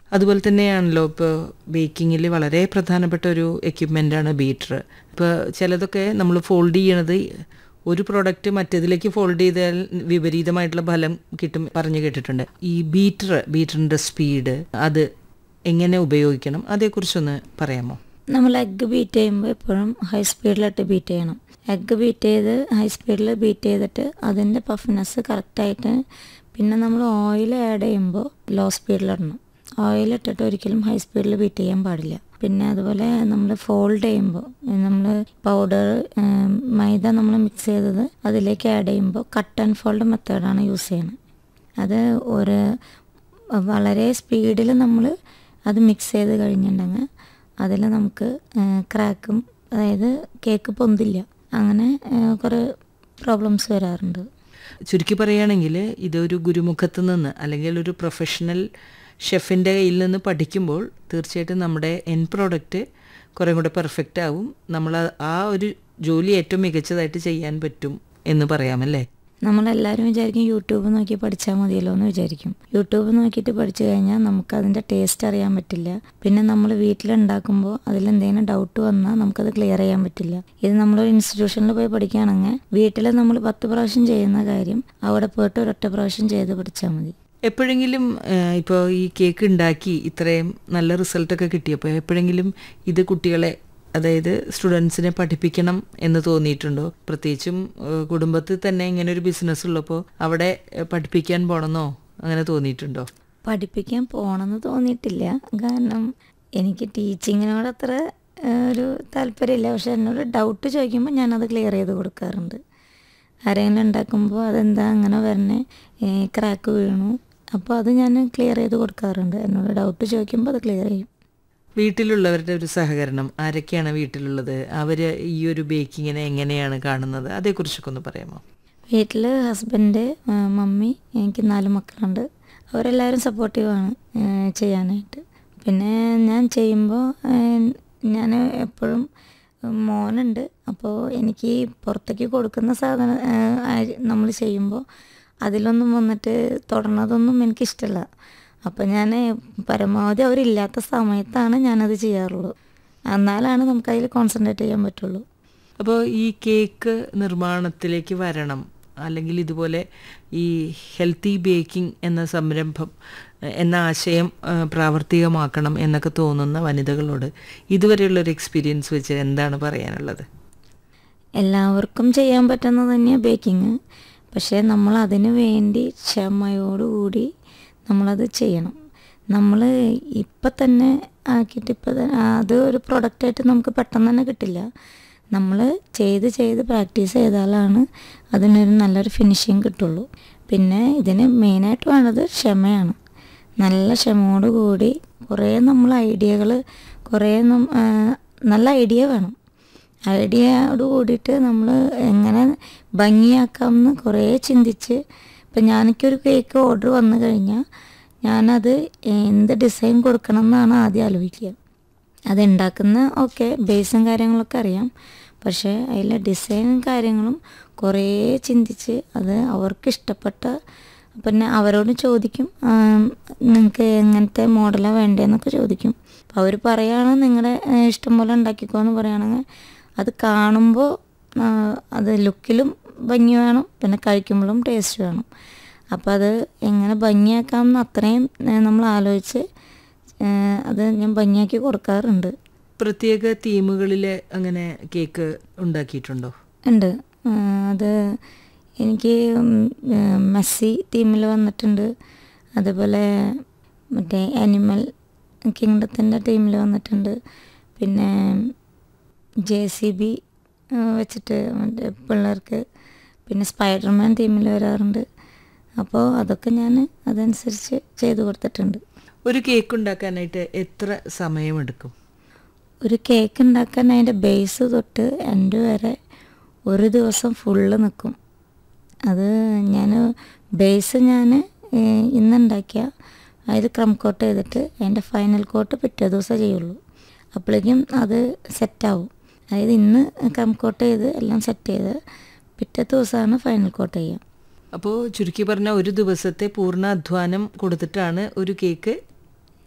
അതുപോലെ തന്നെയാണല്ലോ ഇപ്പോൾ ബേക്കിങ്ങിൽ വളരെ പ്രധാനപ്പെട്ട ഒരു എക്യുപ്മെൻ്റാണ് ബീറ്റർ ഇപ്പോൾ ചിലതൊക്കെ നമ്മൾ ഫോൾഡ് ചെയ്യണത് ഒരു പ്രോഡക്റ്റ് മറ്റേതിലേക്ക് ഫോൾഡ് ചെയ്താൽ വിപരീതമായിട്ടുള്ള ഫലം കിട്ടും പറഞ്ഞു കേട്ടിട്ടുണ്ട് ഈ ബീറ്റർ ബീറ്ററിൻ്റെ സ്പീഡ് അത് എങ്ങനെ ഉപയോഗിക്കണം അതേക്കുറിച്ചൊന്ന് പറയാമോ നമ്മൾ എഗ്ഗ് ബീറ്റ് ചെയ്യുമ്പോൾ എപ്പോഴും ഹൈ സ്പീഡിലിട്ട് ബീറ്റ് ചെയ്യണം എഗ്ഗ് ബീറ്റ് ചെയ്ത് ഹൈ സ്പീഡിൽ ബീറ്റ് ചെയ്തിട്ട് അതിൻ്റെ പഫ്നെസ് കറക്റ്റായിട്ട് പിന്നെ നമ്മൾ ഓയിൽ ആഡ് ചെയ്യുമ്പോൾ ലോ സ്പീഡിലിടണം ഓയിൽ ഇട്ടിട്ട് ഒരിക്കലും ഹൈ സ്പീഡിൽ ബീറ്റ് ചെയ്യാൻ പാടില്ല പിന്നെ അതുപോലെ നമ്മൾ ഫോൾഡ് ചെയ്യുമ്പോൾ നമ്മൾ പൗഡർ മൈദ നമ്മൾ മിക്സ് ചെയ്തത് അതിലേക്ക് ആഡ് ചെയ്യുമ്പോൾ കട്ട് ആൻഡ് ഫോൾഡ് മെത്തേഡാണ് യൂസ് ചെയ്യുന്നത് അത് ഒരു വളരെ സ്പീഡിൽ നമ്മൾ അത് മിക്സ് ചെയ്ത് കഴിഞ്ഞിട്ടുണ്ടെങ്കിൽ അതിൽ നമുക്ക് ക്രാക്കും അതായത് കേക്ക് പൊന്തില്ല അങ്ങനെ കുറേ പ്രോബ്ലംസ് വരാറുണ്ട് ചുരുക്കി പറയുകയാണെങ്കിൽ ഇതൊരു ഗുരുമുഖത്ത് നിന്ന് അല്ലെങ്കിൽ ഒരു പ്രൊഫഷണൽ ഷെഫിൻ്റെ കയ്യിൽ നിന്ന് പഠിക്കുമ്പോൾ തീർച്ചയായിട്ടും നമ്മുടെ എൻ പ്രോഡക്റ്റ് കുറേ കൂടെ പെർഫെക്റ്റ് ആവും നമ്മൾ ആ ഒരു ജോലി ഏറ്റവും മികച്ചതായിട്ട് ചെയ്യാൻ പറ്റും എന്ന് പറയാമല്ലേ നമ്മളെല്ലാവരും വിചാരിക്കും യൂട്യൂബ് നോക്കി പഠിച്ചാൽ മതിയല്ലോ എന്ന് വിചാരിക്കും യൂട്യൂബ് നോക്കിയിട്ട് പഠിച്ചു കഴിഞ്ഞാൽ നമുക്ക് അതിൻ്റെ ടേസ്റ്റ് അറിയാൻ പറ്റില്ല പിന്നെ നമ്മൾ വീട്ടിലുണ്ടാക്കുമ്പോൾ അതിലെന്തെങ്കിലും ഡൗട്ട് വന്നാൽ നമുക്കത് ക്ലിയർ ചെയ്യാൻ പറ്റില്ല ഇത് നമ്മളൊരു ഇൻസ്റ്റിറ്റ്യൂഷനിൽ പോയി പഠിക്കുകയാണെങ്കിൽ വീട്ടിൽ നമ്മൾ പത്ത് പ്രാവശ്യം ചെയ്യുന്ന കാര്യം അവിടെ പോയിട്ട് ഒരൊറ്റ പ്രാവശ്യം ചെയ്ത് പഠിച്ചാൽ മതി എപ്പോഴെങ്കിലും ഇപ്പോൾ ഈ കേക്ക് ഉണ്ടാക്കി ഇത്രയും നല്ല റിസൾട്ടൊക്കെ കിട്ടിയപ്പോൾ എപ്പോഴെങ്കിലും ഇത് കുട്ടികളെ അതായത് സ്റ്റുഡൻസിനെ പഠിപ്പിക്കണം എന്ന് തോന്നിയിട്ടുണ്ടോ പ്രത്യേകിച്ചും കുടുംബത്തിൽ തന്നെ ഇങ്ങനെ ഒരു ബിസിനസ് ഉള്ളപ്പോൾ അവിടെ പഠിപ്പിക്കാൻ പോകണമെന്നോ അങ്ങനെ തോന്നിയിട്ടുണ്ടോ പഠിപ്പിക്കാൻ പോകണമെന്ന് തോന്നിയിട്ടില്ല കാരണം എനിക്ക് ടീച്ചിങ്ങിനോട് അത്ര ഒരു താല്പര്യമില്ല പക്ഷെ എന്നോട് ഡൗട്ട് ചോദിക്കുമ്പോൾ ഞാനത് ക്ലിയർ ചെയ്ത് കൊടുക്കാറുണ്ട് ആരെങ്കിലും ഉണ്ടാക്കുമ്പോൾ അതെന്താ അങ്ങനെ വരണേ ക്രാക്ക് വീണു അപ്പോൾ അത് ഞാൻ ക്ലിയർ ചെയ്ത് കൊടുക്കാറുണ്ട് എന്നോട് ഡൗട്ട് ചോദിക്കുമ്പോൾ അത് ക്ലിയർ ചെയ്യും വീട്ടിലുള്ളവരുടെ ഒരു സഹകരണം ആരൊക്കെയാണ് വീട്ടിലുള്ളത് അവർ ഈ ഒരു ബേക്കിങ്ങിനെ എങ്ങനെയാണ് കാണുന്നത് അതേക്കുറിച്ചൊക്കെ ഒന്ന് പറയാമോ വീട്ടിൽ ഹസ്ബൻഡ് മമ്മി എനിക്ക് നാല് മക്കളുണ്ട് അവരെല്ലാവരും സപ്പോർട്ടീവാണ് ചെയ്യാനായിട്ട് പിന്നെ ഞാൻ ചെയ്യുമ്പോൾ ഞാൻ എപ്പോഴും മോനുണ്ട് അപ്പോൾ എനിക്ക് പുറത്തേക്ക് കൊടുക്കുന്ന സാധനം നമ്മൾ ചെയ്യുമ്പോൾ അതിലൊന്നും വന്നിട്ട് തൊടണതൊന്നും എനിക്കിഷ്ടമല്ല അപ്പം ഞാൻ പരമാവധി അവരില്ലാത്ത സമയത്താണ് ഞാനത് ചെയ്യാറുള്ളൂ എന്നാലാണ് നമുക്കതിൽ കോൺസെൻട്രേറ്റ് ചെയ്യാൻ പറ്റുള്ളൂ അപ്പോൾ ഈ കേക്ക് നിർമ്മാണത്തിലേക്ക് വരണം അല്ലെങ്കിൽ ഇതുപോലെ ഈ ഹെൽത്തി ബേക്കിംഗ് എന്ന സംരംഭം എന്ന ആശയം പ്രാവർത്തികമാക്കണം എന്നൊക്കെ തോന്നുന്ന വനിതകളോട് ഇതുവരെയുള്ളൊരു എക്സ്പീരിയൻസ് വെച്ച് എന്താണ് പറയാനുള്ളത് എല്ലാവർക്കും ചെയ്യാൻ പറ്റുന്നത് തന്നെയാണ് ബേക്കിങ് പക്ഷേ നമ്മൾ അതിന് വേണ്ടി ക്ഷമയോടുകൂടി നമ്മളത് ചെയ്യണം നമ്മൾ ഇപ്പം തന്നെ ആക്കിയിട്ട് ഇപ്പം അത് ഒരു പ്രൊഡക്റ്റായിട്ട് നമുക്ക് പെട്ടെന്ന് തന്നെ കിട്ടില്ല നമ്മൾ ചെയ്ത് ചെയ്ത് പ്രാക്ടീസ് ചെയ്താലാണ് അതിനൊരു നല്ലൊരു ഫിനിഷിങ് കിട്ടുള്ളൂ പിന്നെ ഇതിന് മെയിനായിട്ട് വേണ്ടത് ക്ഷമയാണ് നല്ല ക്ഷമയോട് കൂടി കുറേ നമ്മൾ ഐഡിയകൾ കുറേ നല്ല ഐഡിയ വേണം ഐഡിയയോട് കൂടിയിട്ട് നമ്മൾ എങ്ങനെ ഭംഗിയാക്കാമെന്ന് കുറേ ചിന്തിച്ച് ഇപ്പം ഞാനിക്കൊരു കേക്ക് ഓർഡർ വന്നു കഴിഞ്ഞാൽ ഞാനത് എന്ത് ഡിസൈൻ കൊടുക്കണം എന്നാണ് ആദ്യം ആലോചിക്കുക അതുണ്ടാക്കുന്ന ഓക്കെ ബേസും കാര്യങ്ങളൊക്കെ അറിയാം പക്ഷേ അതിലെ ഡിസൈനും കാര്യങ്ങളും കുറേ ചിന്തിച്ച് അത് അവർക്ക് ഇഷ്ടപ്പെട്ട പിന്നെ അവരോട് ചോദിക്കും നിങ്ങൾക്ക് എങ്ങനത്തെ മോഡലാണ് വേണ്ടതെന്നൊക്കെ ചോദിക്കും അപ്പോൾ അവർ പറയുകയാണ് നിങ്ങളുടെ ഇഷ്ടം പോലെ ഉണ്ടാക്കിക്കോ എന്ന് പറയുകയാണെങ്കിൽ അത് കാണുമ്പോൾ അത് ലുക്കിലും ഭംഗി വേണം പിന്നെ കഴിക്കുമ്പോഴും ടേസ്റ്റ് വേണം അപ്പോൾ അത് എങ്ങനെ ഭംഗിയാക്കാമെന്ന് അത്രയും നമ്മൾ ആലോചിച്ച് അത് ഞാൻ ഭംഗിയാക്കി കൊടുക്കാറുണ്ട് പ്രത്യേക തീമുകളിൽ അങ്ങനെ കേക്ക് ഉണ്ടാക്കിയിട്ടുണ്ടോ ഉണ്ട് അത് എനിക്ക് മെസ്സി തീമിൽ വന്നിട്ടുണ്ട് അതുപോലെ മറ്റേ ആനിമൽ കിങ്ഡത്തിൻ്റെ ടീമിൽ വന്നിട്ടുണ്ട് പിന്നെ ജെ സി ബി വെച്ചിട്ട് മറ്റേ പിള്ളേർക്ക് പിന്നെ സ്പൈഡർമാൻ തീമിൽ വരാറുണ്ട് അപ്പോൾ അതൊക്കെ ഞാൻ അതനുസരിച്ച് ചെയ്തു കൊടുത്തിട്ടുണ്ട് ഒരു കേക്ക് ഉണ്ടാക്കാനായിട്ട് എത്ര സമയമെടുക്കും ഒരു കേക്ക് ഉണ്ടാക്കാൻ അതിൻ്റെ ബേസ് തൊട്ട് എൻ്റെ വരെ ഒരു ദിവസം ഫുള്ള് നിൽക്കും അത് ഞാൻ ബേസ് ഞാൻ ഇന്നുണ്ടാക്കിയ അതായത് ക്രം കോട്ട് ചെയ്തിട്ട് അതിൻ്റെ ഫൈനൽ കോട്ട് പിറ്റേ ദിവസം ചെയ്യുള്ളൂ അപ്പോഴേക്കും അത് സെറ്റാവും അതായത് ഇന്ന് ക്രം കോട്ട് ചെയ്ത് എല്ലാം സെറ്റ് ചെയ്ത് പിറ്റേ ദിവസമാണ് ഫൈനൽ കോട്ട് ചെയ്യുക അപ്പോൾ ചുരുക്കി പറഞ്ഞാൽ ഒരു ദിവസത്തെ പൂർണ്ണ അധ്വാനം കൊടുത്തിട്ടാണ് ഒരു കേക്ക്